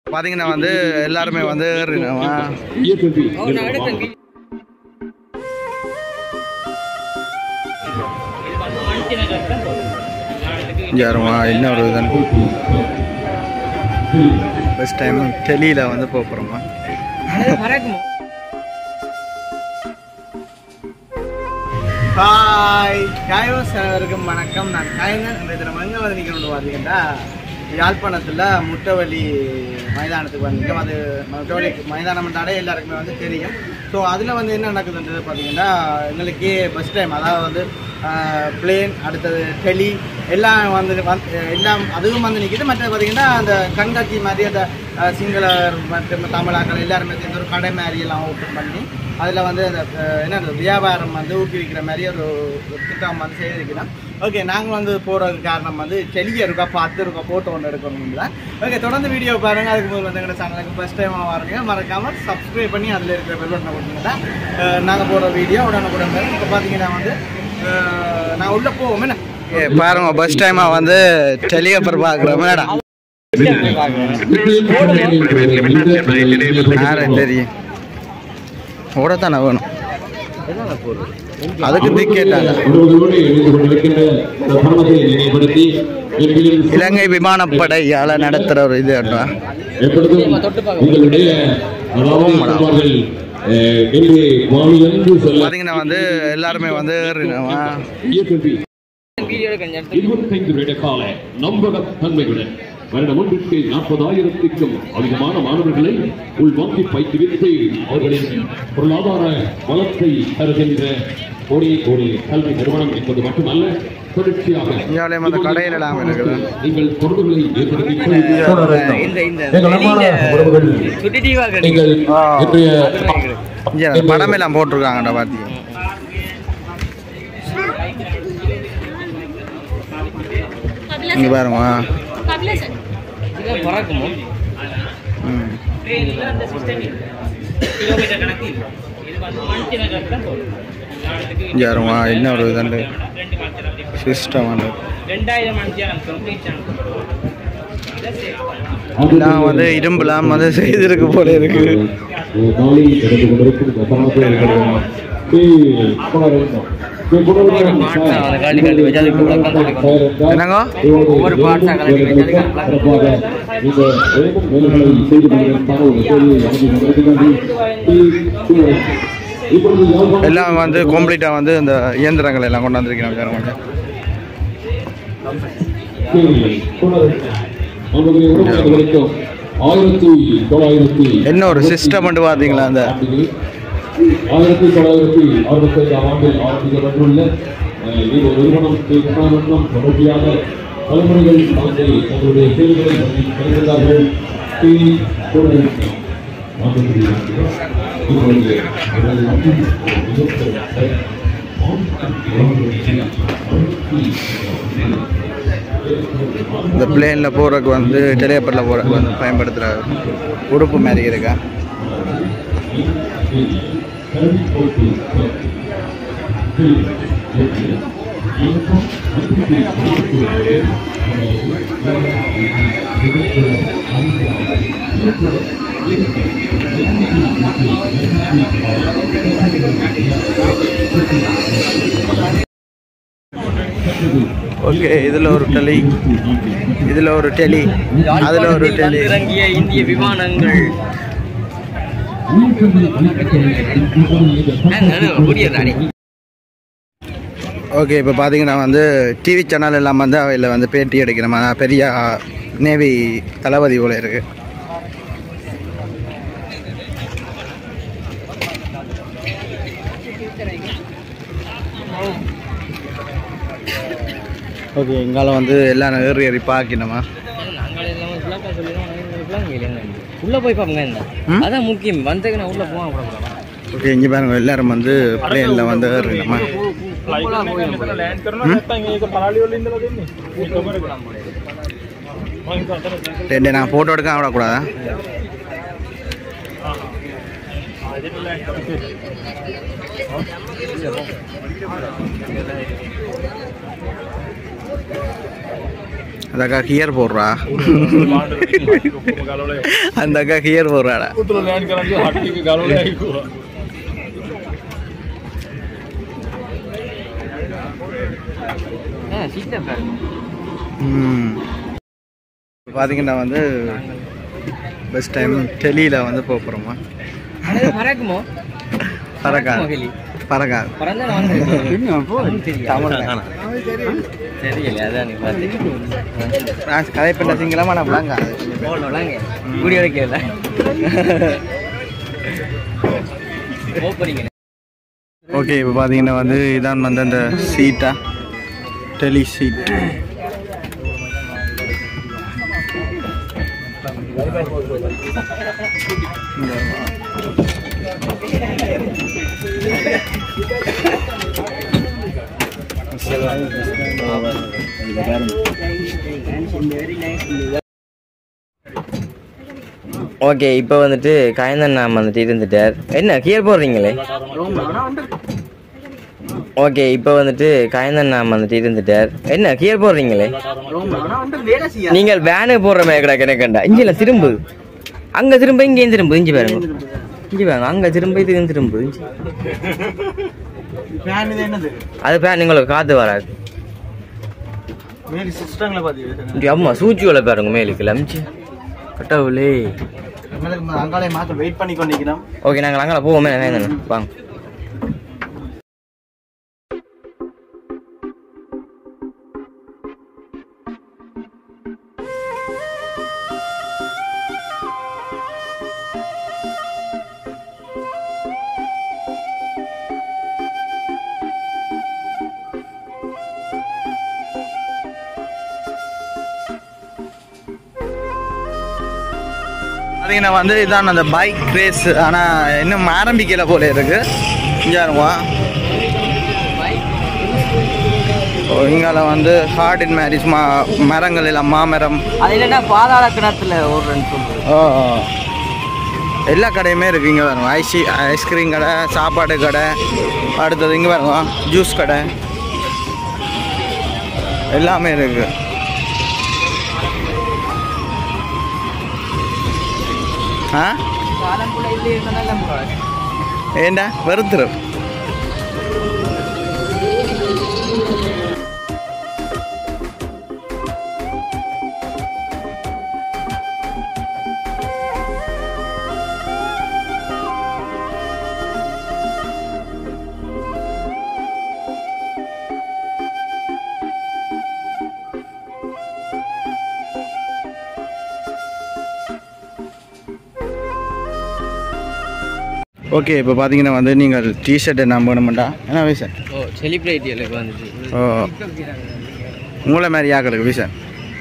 பார்த்தீங்கன்னா வந்து எல்லாருமே வந்து ஏறினோமா இயக்கத்தி நிறுவனம். யாருமா என்ன ஒரு இதுன்னு ஃபஸ்ட் டைம் டெல்லியில் வந்து போக போகிறோமா ஹாய் காய்வஸ் அனைவருக்கும் வணக்கம் நான் காயங்கன் இந்த தினம் எங்கே வந்து நிற்கணும்னு பார்த்தீங்கன்னா யாழ்ப்பாணத்தில் முட்டவள்ளி மைதானத்துக்கு வந்திருக்கோம் அது முட்டவள்ளி மைதானம்ன்றாலே எல்லாருக்குமே வந்து தெரியும் ஸோ அதில் வந்து என்ன நடக்குதுன்றது பார்த்தீங்கன்னா எங்களுக்கே ஃபஸ்ட் டைம் அதாவது வந்து பிளேன் அடுத்தது டெலி எல்லாம் வந்து வந்து எல்லாம் அதுவும் வந்து நிற்கிது மற்றது பார்த்தீங்கன்னா அந்த கண்காட்சி மாதிரி அந்த அஹ், சிங்களர் மற்றும் தமிழாக்கள் எல்லாருமே சேர்ந்து ஒரு கடை மாதிரி எல்லாம் ஓப்பன் பண்ணி அதில் வந்து அந்த அஹ், என்ன சொல்றது, வியாபாரம் வந்து ஊக்குவிக்கிற மாதிரி ஒரு ஒரு திட்டம் வந்து செய்திருக்கிறோம் ஓகே நாங்கள் வந்து போகிறதுக்கு காரணம் வந்து செடியை இருக்கா பார்த்து இருக்கா ஃபோட்டோ ஒன்று எடுக்கணும் தான் ஓகே தொடர்ந்து வீடியோ பாருங்கள் அதுக்கு முதல்ல வந்து எங்கள் சேனலுக்கு ஃபஸ்ட் டைமாக வரீங்க மறக்காமல் சப்ஸ்கிரைப் பண்ணி அதில் இருக்கிற பெல் பட்டனை கொடுத்தீங்கன்னா நாங்கள் போகிற வீடியோ உடனுக்குடன் வரும் இப்போ பார்த்தீங்கன்னா வந்து அஹ், நான் உள்ளே போவோம் என்ன பாருங்க பஸ் டைமாக வந்து டெலிகப்பர் பார்க்குறோம் மேடம் யாரும் தெரியும் ஓடத்தானே வேணும் அதுக்கு டிக்கெட்டாங்க உறவுகளோடு இணைந்து கொண்டிருக்கின்ற இந்த தருணத்தை நினைவுபடுத்தி எங்களின் இலங்கை விமானப்படையால் நடத்துகிற ஒரு இது அட்டா எப்பொழுதும் உங்களுடைய அதாவது சொல்வார்கள், அஹ், இன்று வானிலிருந்து செல்ல பார்த்தீங்கன்னா வந்து எல்லாருமே வந்து ஏறினோமா இயக்கத்தி இருபத்தைந்து வருட கால நம்பகத்தன்மையுடன் வருடம் ஒன்றுக்கு நாற்பதாயிரத்திற்கும் அதிகமான மாணவர்களை உள்வாங்கி பயிற்றுவித்து அவர்களின் பொருளாதார வளத்தை தருகின்ற கோடி கோடி கல்வி நிறுவனம் என்பது மட்டுமல்ல தொடர்ச்சியாக இந்தியாவிலேயும் அந்த கடையில் எல்லாம் இருக்குது நீங்கள் தொடர்புகளை ஏற்படுத்தி இந்த இந்த எங்கள் அன்பான உறவுகள் சுட்டி டிவாக நீங்கள் ஆ. இன்றைய இங்கே அந்த படம் எல்லாம் போட்டிருக்காங்கடா பாத்தி இங்கே பாருங்க பறக்குமோ ம் ட்ரெயினில் அந்த சிஸ்டம் கிலோமீட்டர் கணக்கு இல்லை இது வந்து மணிக்கு நகர் தான் போகும் இங்கே பாருங்க என்ன ஒரு இதுண்டு ரெண்டு மணி சிஸ்டம் வந்து ரெண்டாயிரம் மணி நேரம் கம்ப்ளீட் எல்லாம் வந்து இரும்புலாம் வந்து செய்திருக்கு போல இருக்கு நாளை நடந்து கொண்டிருக்கும் இந்த தருணத்தை இருக்கிறோம். ஏய், போன வேண்டும். ஏய், போன வேண்டும். காலி காலி வச்சு அதுக்கு விளக்கம் கொடுக்கணும். என்னங்க ஒவ்வொரு parts ஆ கலட்டி வச்சு அதுக்கு விளக்கம் சிறப்பாக இந்த வேகம் வேலைகளை செய்து கொண்டிருப்பான ஒரு கேள்வியை வழங்கி கொண்டிருக்கிறது. ஏய், இப்பொழுது யாழ்ப்பாணம் எல்லாம் வந்து கம்ப்ளீட்டாக வந்து இந்த இயந்திரங்கள் எல்லாம் கொண்டு வந்திருக்கிறாங்க பாருங்க கேள்வி. போன வேண்டும். அவர்களுடைய உறவுகள் வரைக்கும் ஆயிரத்தி தொள்ளாயிரத்தி என்ன ஒரு சிஸ்டம் பார்த்தீங்களா அந்த ஆண்டுகளில் ஆயிரத்தி தொள்ளாயிரத்தி அறுபத்தி ஐந்தாம் ஆண்டில் ஆரம்பிக்கப்பட்டுள்ள அஹ், இந்த நிறுவனம் நிறுவனம் தொடர்ச்சியாக தலைமுறைகள் தாண்டி தங்களுடைய சேவைகளை வழங்குகிறார்கள் டி. தொழில்நுட்பம். நாற்பத்தி இரண்டு. இப்பொழுது அவர்கள் நாட்டின் மிகப்பெரிய இந்த பிளேனில் போகிறதுக்கு வந்து டெலிகப்பரில் போகிறதுக்கு வந்து பயன்படுத்துகிற உறுப்பு மாதிரி இருக்கா ஓகே இதில் ஒரு டெலி இதில் ஒரு டெலி அதில் ஒரு டெலி இறங்கிய இந்திய விமானங்கள் புரியுதாடி ஓகே இப்போ பார்த்தீங்கன்னா வந்து டிவி சேனல் எல்லாம் வந்து அவையில் வந்து பேட்டி எடுக்கிற மாதிரி பெரிய நேவி தளபதி போல இருக்கு ஓகே எங்கால வந்து எல்லாம் ஏறி ஏறி பார்க்கணுமா நாங்கள் எல்லாம் ஃபுல்லாக சொல்லிடுவோம் உள்ள போய் பாருங்க என்ன ம்? அதான் முக்கியம் வந்ததுக்கு நான் உள்ள போவான் அப்புறம் ஓகே இங்கே பாருங்க எல்லாரும் வந்து பிளேனில் வந்து ஏறணுமா ரெண்டு நான் ஃபோட்டோ எடுக்க விடக்கூடாதா அந்த அக்கா ஹியர் போடுறா அந்த அக்கா ஹியர் போடுறாடா சீட்டை பாருங்க ம் பார்த்தீங்கன்னா வந்து பெஸ்ட் டைம் டெல்லியில் வந்து போக போகிறோமா பறக்குமோ பறக்காது மகளி பறக்காது பறந்தா நான் தமிழ்ல தெரியல அதான் நீ பார்த்து நான் கதை பண்ண சிங்களமா நான் விளங்காது போடலாங்க குடி வைக்கல போறீங்க ஓகே இப்போ பார்த்தீங்கன்னா வந்து இதான் வந்து அந்த சீட்டா டெலி சீட் ஓகே இப்போ வந்துட்டு காயந்தன் நாம் வந்துட்டு இருந்துட்டார் என்ன கியர் போடுறீங்களே ஓகே இப்போ வந்துட்டு காயந்தன் நாம் வந்துட்டு இருந்துட்டார் என்ன கியர் போடுறீங்களே நீங்கள் வேனு போடுற மாதிரி கிடக்கு எனக்கு கண்டா இங்கே திரும்பு அங்க திரும்ப இங்கேயும் திரும்பு இஞ்சி பாருங்க இஞ்சி பாருங்க அங்க திரும்ப இது திரும்பு இஞ்சி. ஃபேன் இது என்னது அது பேன் உங்களுக்கு காத்து வராது மேலே சிஸ்டங்களை பார்த்தீங்க இங்கே அம்மா சூச்சி உள்ள பாருங்க மேலுக்கு லம்ச்சு கட்டவுளே எங்களுக்கு அங்காலே மாற்ற வெயிட் பண்ணி கொண்டிருக்கிறோம் ஓகே நாங்கள் அங்கே போவோமே வேந்தன் வாங்க பார்த்தீங்கன்னா வந்து இதான் அந்த பைக் ரேஸ் ஆனால் இன்னும் ஆரம்பிக்கல போல இருக்கு இங்கே இருவோம் இங்கால வந்து ஹார்ட் இன் மேரிஸ் மா மரங்கள் எல்லாம் மாமரம் அது இல்லைன்னா பாதாள கிணத்துல ஓடுறேன்னு சொல்றது ஓ ஓ. எல்லா கடையுமே இருக்கு இங்கே வரும் ஐசி ஐஸ்கிரீம் கடை சாப்பாடு கடை அடுத்தது இங்கே வரும் ஜூஸ் கடை எல்லாமே இருக்கு ஆ காலம்புள்ள இல்லை இருந்தாலும் நம்ம ஏண்டா வெறுத்துரும் ஓகே இப்போ பார்த்தீங்கன்னா வந்து நீங்கள் டிஷர்ட் என்ன வேணுமெண்டா என்ன வயசு ஓ செலிப்ரேட்டிகளுக்கு வந்துட்டு ஓ உங்களை மாதிரி ஆக்களுக்கு விசா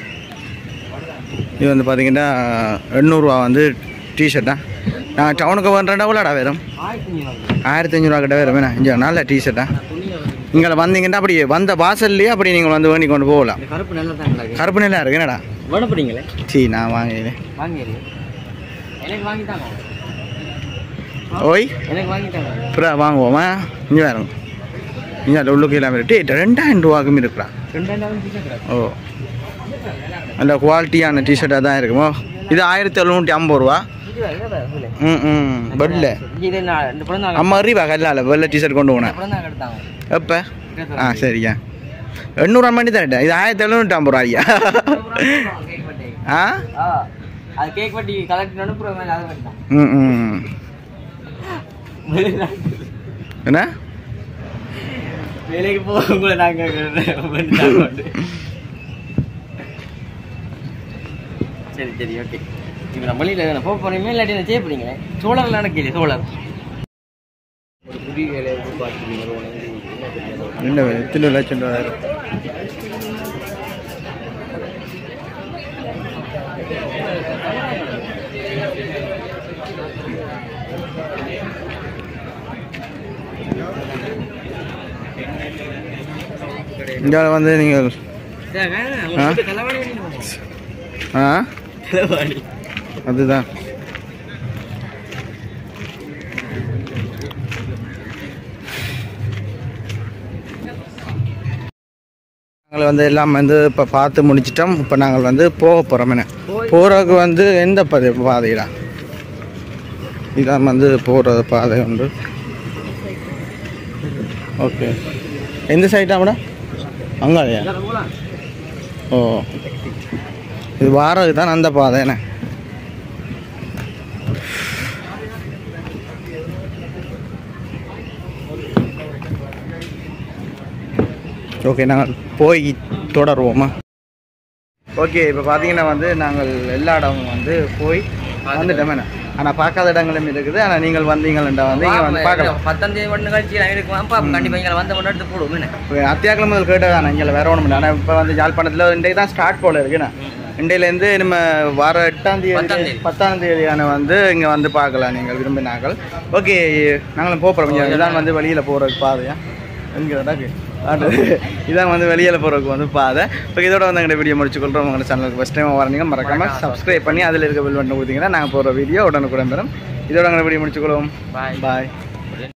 இது வந்து பார்த்தீங்கன்னா எண்ணூறுரூவா வந்து டிஷர்ட்டா நான் டவுனுக்கு வேண்டா எவ்வளோடா வேறும் ஆயிரத்தி அஞ்சூறுவா கிட்ட வேறு வேணா இங்கே நல்ல டிஷர்ட்டா இங்கே வந்தீங்கன்னா அப்படி வந்த வாசல்லையே அப்படி நீங்கள் வந்து வேண்டி கொண்டு போகலாம் இந்த கருப்பு நல்லா தான் கிடக்கு கருப்பு நிலம் இருக்கு என்னடா வேணப்படுங்களே சீ நான் வாங்கினேன் வாங்கிடு எனக்கு வாங்கிட்டாங்க ஓய் எனக்கு வாங்கிட்டாங்க அப்புறம் வாங்குவோமா இங்கே வேறு இங்கே உள்ளுக்கு இல்லாமல் டே ரெண்டாயிரம் ரூபாக்கும் இருக்கிறா ரெண்டாயிரம் டிஷர்ட் ஓ நல்ல குவாலிட்டியான டிஷர்ட்டாக தான் இருக்குமோ இது ஆயிரத்தி எழுநூற்றி ஐம்பது ரூபா ம் ம் பெட்டில் இது நான் இந்த படம் தான் அம்மா அறிவா கல்லால் வெள்ளை டிஷர்ட் கொண்டு போனேன் படம் தான் எடுத்தாங்க எப்போ ஆ சரியா எண்ணூறுவா மணி தரட்டேன் இது ஆயிரத்தி எழுநூற்றி ஐம்பது ரூபா ஐயா ஆ ஆ அது கேக் வட்டி கலெக்ட் அனுப்புற மேலே அதை பண்ணிட்டான் ம் ம் என்ன வேலைக்கு போக நாங்கள் சரி சரி ஓகே இப்போ நம்ம வழியில் போக போனீங்க இல்லாட்டி என்ன செய்ய போறீங்க சோழர்ல எனக்கு இல்லை சோழர் ஒரு புதிய வேலையை எதிர்பார்க்குறீங்க ரெண்டு எத்தனை லட்சம் ரூபா இங்கே வந்து நீங்கள் ஆ? ஆ அதுதான் நாங்கள் வந்து எல்லாம் வந்து இப்போ பார்த்து முடிச்சிட்டோம் இப்போ நாங்கள் வந்து போக போகிறோம் என்ன போகிறதுக்கு வந்து எந்த பாதை பாதைடா இதான் வந்து போகிற பாதை உண்டு ஓகே எந்த சைட்டா மேடம் அங்காளையா ஓ இது வாரது தான் அந்த பாதை என்ன ஓகே நாங்கள் போய் தொடருவோமா ஓகே இப்போ பார்த்தீங்கன்னா வந்து நாங்கள் எல்லா இடமும் வந்து போய் வந்துட்டோமே ஆனால் பார்க்காத இடங்களும் இருக்குது ஆனால் நீங்கள் வந்தீங்கள்டா வந்து இங்கே வந்து பார்க்கலாம் பத்தாம் தேதி ஒன்று கழிச்சு நான் இருக்கும் பாப்போம் கண்டிப்பாக இங்கே வந்த முன்னாடி எடுத்து போடுவோம் என்ன இப்போ அத்தியாக்கிழமை முதல் கேட்டதான் இங்கே வேற ஒன்றும் இல்லை ஆனால் இப்போ வந்து யாழ்ப்பாணத்தில் இன்றைக்கு தான் ஸ்டார்ட் போல இருக்குண்ணா இன்றையிலேருந்து நம்ம வர எட்டாம் பத்தாம் தேதி தேதி. பத்தாம் தேதியான வந்து இங்கே வந்து பார்க்கலாம் நீங்கள் விரும்பினார்கள் ஓகே நாங்களும் போகிறோம் இதான் வந்து வெளியில் போகிறதுக்கு பாதையா என்கிறதாக்கு இதான் வந்து வெளியில் போகிறதுக்கு வந்து பாதை இப்போ இதோட வந்து எங்கள் வீடியோ முடிச்சுக்கொள்கிறோம் உங்களோட சேனலுக்கு ஃபஸ்ட் டைம் வரீங்க மறக்காமல் சப்ஸ்கிரைப் பண்ணி அதில் இருக்க பில் பண்ணி கொடுத்தீங்கன்னா நாங்கள் போகிற வீடியோ உடனுக்குடன் பெறும் இதோட எங்களை வீடியோ முடிச்சுக்கொள்வோம் Bye. பாய்